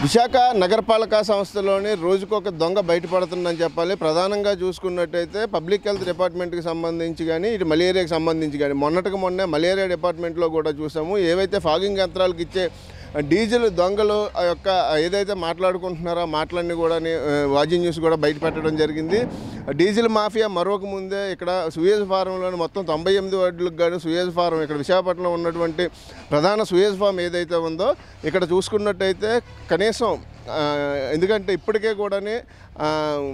విశాఖ నగరపాలక సంస్థలోని రోజుకొక దొంగ బయటపడుతుందని చెప్పాలి ప్రధానంగా చూసుకున్నట్టయితే పబ్లిక్ హెల్త్ డిపార్ట్మెంట్కి సంబంధించి కానీ ఇటు మలేరియాకి సంబంధించి కానీ మొన్నటికి మొన్నే మలేరియా డిపార్ట్మెంట్లో కూడా చూసాము ఏవైతే ఫాగింగ్ యంత్రాలకు ఇచ్చే డీజిల్ దొంగలు ఆ యొక్క ఏదైతే మాట్లాడుకుంటున్నారో ఆ మాటలన్నీ కూడా వాజీ న్యూస్ కూడా బయట పెట్టడం జరిగింది డీజిల్ మాఫియా మరొక ముందే ఇక్కడ సుయేజ్ ఫారంలోని మొత్తం తొంభై ఎనిమిది వార్డులకు గాను సుయేజ్ ఫారం ఇక్కడ విశాఖపట్నంలో ఉన్నటువంటి ప్రధాన సుయేజ్ ఫారం ఏదైతే ఉందో ఇక్కడ చూసుకున్నట్టయితే కనీసం ఆ, ఎందుకంటే ఇప్పటికే కూడాని ఆ,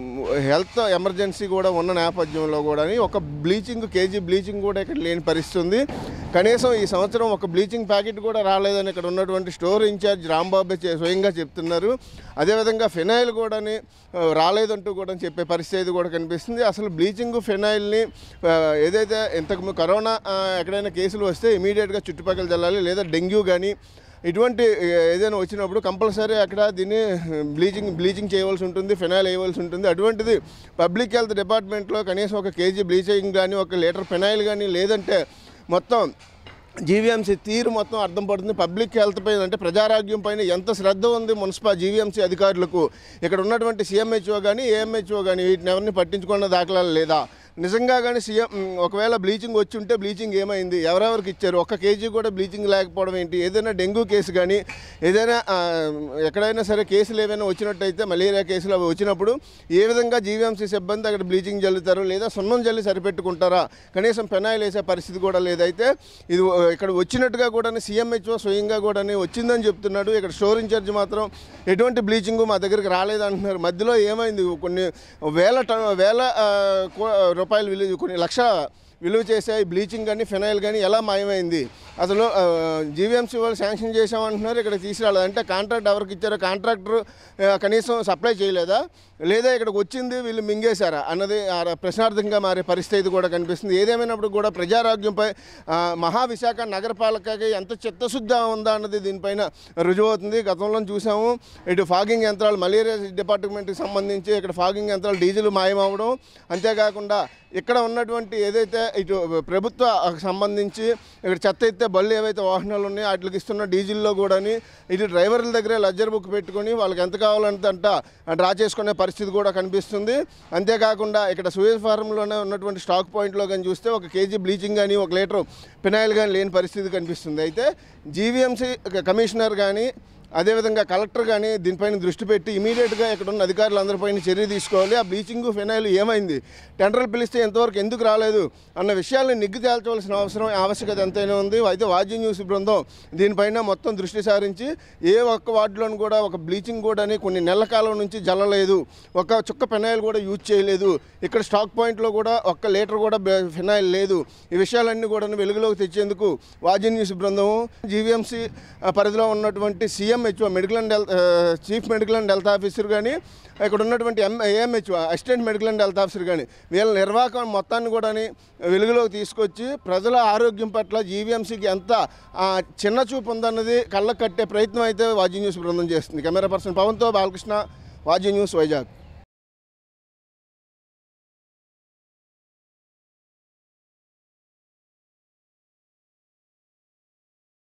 హెల్త్ ఎమర్జెన్సీ కూడా ఉన్న నేపథ్యంలో కూడా ఒక బ్లీచింగ్ కేజీ బ్లీచింగ్ కూడా ఇక్కడ లేని పరిస్థితి ఉంది కనీసం ఈ సంవత్సరం ఒక బ్లీచింగ్ ప్యాకెట్ కూడా రాలేదని ఇక్కడ ఉన్నటువంటి స్టోర్ ఇన్ఛార్జ్ రాంబాబే చే- స్వయంగా చెప్తున్నారు అదేవిధంగా ఫినాయిల్ కూడాని ఆ, రాలేదంటూ కూడా చెప్పే పరిస్థితి కూడా కనిపిస్తుంది అసలు బ్లీచింగ్ ఫినాయిల్ని ఆ, ఏదైతే ఇంతకు ము- కరోనా ఆ, ఎక్కడైనా కేసులు వస్తే ఇమీడియట్గా చుట్టుపక్కల జల్లాలి లేదా డెంగ్యూ కానీ ఇటువంటి ఏ- ఏదైనా వచ్చినప్పుడు కంపల్సరీ అక్కడ దీన్ని బ్లీచింగ్ బ్లీచింగ్ చేయవలసి ఉంటుంది ఫినాయిల్ వేయవలసి ఉంటుంది అటువంటిది పబ్లిక్ హెల్త్ డిపార్ట్మెంట్లో కనీసం ఒక కేజీ బ్లీచింగ్ కానీ ఒక లీటర్ ఫినాయిల్ కానీ లేదంటే మొత్తం జీవీఎంసీ తీరు మొత్తం అర్థం పడుతుంది పబ్లిక్ హెల్త్ పైన అంటే ప్రజారోగ్యం పైన ఎంత శ్రద్ధ ఉంది మున్సిపల్ జీవీఎంసీ అధికారులకు ఇక్కడ ఉన్నటువంటి సీఎంహెచ్ఓ కానీ ఏఎంహెచ్ఓ కానీ వీటిని ఎవరిని పట్టించుకున్న దాఖలాలు లేదా నిజంగా కానీ సీఎం మ్, ఒకవేళ బ్లీచింగ్ వచ్చి ఉంటే బ్లీచింగ్ ఏమైంది ఎవరెవరికి ఇచ్చారు ఒక్క కేజీ కూడా బ్లీచింగ్ లేకపోవడం ఏంటి ఏదైనా డెంగ్యూ కేసు కానీ ఏదైనా ఆ, ఎక్కడైనా సరే కేసులు ఏమైనా వచ్చినట్టయితే మలేరియా కేసులు అవి వచ్చినప్పుడు ఏ విధంగా జీవీఎంసీ సిబ్బంది అక్కడ బ్లీచింగ్ జల్లుతారు లేదా సున్నం జల్లి సరిపెట్టుకుంటారా కనీసం పెనాయిల్ వేసే పరిస్థితి కూడా లేదైతే ఇది ఆ, ఇక్కడ వచ్చినట్టుగా కూడా సీఎంహెచ్ఓ స్వయంగా కూడా వచ్చిందని చెప్తున్నాడు ఇక్కడ స్టోర్ ఇన్ఛార్జ్ మాత్రం ఎటువంటి బ్లీచింగ్ మా దగ్గరికి రాలేదంటున్నారు మధ్యలో ఏమైంది కొన్ని వేల టన్ వేల ఆ, కో- రూపాయలు విలువ కొన్ని లక్ష విలువ చేసే ఈ బ్లీచింగ్ కానీ ఫినాయిల్ కానీ ఎలా మాయమైంది అసలు జీవీఎంసీ వాళ్ళు శాంక్షన్ చేసామంటున్నారు ఇక్కడ తీసుకురాలేదు అంటే కాంట్రాక్ట్ ఎవరికి ఇచ్చారో కాంట్రాక్టర్ కనీసం సప్లై చేయలేదా లేదా ఇక్కడికి వచ్చింది వీళ్ళు మింగేశారా అన్నది ఆ ప్రశ్నార్థంగా మారే పరిస్థితి కూడా కనిపిస్తుంది ఏదేమైనప్పుడు కూడా ప్రజారోగ్యంపై ఆ, మహావిశాఖ నగరపాలకకి ఎంత చిత్తశుద్ధి ఉందా అన్నది దీనిపైన రుజువవుతుంది గతంలో చూసాము ఇటు ఫాగింగ్ యంత్రాలు మలేరియా డిపార్ట్మెంట్కి సంబంధించి ఇక్కడ ఫాగింగ్ యంత్రాలు డీజిల్ మాయమవడం అంతేకాకుండా ఇక్కడ ఉన్నటువంటి ఏదైతే ఇటు ప్రభుత్వ సంబంధించి ఇక్కడ చెత్త ఎత్తే బళ్ళు ఏవైతే వాహనాలు ఉన్నాయో వాటికి ఇస్తున్న డీజిల్లో కూడాని ఇటు డ్రైవర్ల దగ్గరే లజ్జర్ బుక్ పెట్టుకొని వాళ్ళకి ఎంత కావాలంటే అంట డ్రా చేసుకునే పరిస్థితి కూడా కనిపిస్తుంది అంతేకాకుండా ఇక్కడ సూయజ్ ఫారంలోనే ఉన్నటువంటి స్టాక్ పాయింట్లో కానీ చూస్తే ఒక కేజీ బ్లీచింగ్ కానీ ఒక లీటర్ ఫినాయిల్ కానీ లేని పరిస్థితి కనిపిస్తుంది అయితే జీవీఎంసీ కమిషనర్ కానీ అదేవిధంగా కలెక్టర్ కానీ దీనిపైన దృష్టి పెట్టి ఇమీడియట్గా ఇక్కడ ఉన్న అధికారులందరిపైన చర్య తీసుకోవాలి ఆ బ్లీచింగ్ ఫినాయిల్ ఏమైంది టెండర్లు పిలిస్తే ఎంతవరకు ఎందుకు రాలేదు అన్న విషయాలను నిగ్గు తేల్చవలసిన అవసరం ఆవశ్యకత ఎంతైనా ఉంది అయితే వాద్య న్యూస్ బృందం దీనిపైన మొత్తం దృష్టి సారించి ఏ ఒక్క వార్డులోనూ కూడా ఒక బ్లీచింగ్ కూడా కొన్ని నెలల కాలం నుంచి జల్లలేదు ఒక చుక్క ఫినాయిల్ కూడా యూజ్ చేయలేదు ఇక్కడ స్టాక్ పాయింట్లో కూడా ఒక్క లీటర్ కూడా బె- ఫినాయిల్ లేదు ఈ విషయాలన్నీ కూడా వెలుగులోకి తెచ్చేందుకు వాజీ న్యూస్ బృందం జీవీఎంసీ పరిధిలో ఉన్నటువంటి CMHO medical and health chief medical and health officer కానీ ఇక్కడ ఉన్నటువంటి M AMHO assistant medical and health officer కానీ వీళ్ళ నిర్వాహకం మొత్తాన్ని కూడా వెలుగులోకి తీసుకొచ్చి ప్రజల ఆరోగ్యం పట్ల జీవీఎంసీకి ఎంత ఆ, చిన్న చూపు ఉందన్నది కళ్ళకు కట్టే ప్రయత్నం అయితే వాజీ న్యూస్ బృందం చేస్తుంది కెమెరా పర్సన్ పవన్తో బాలకృష్ణ వాజీ న్యూస్ వైజాగ్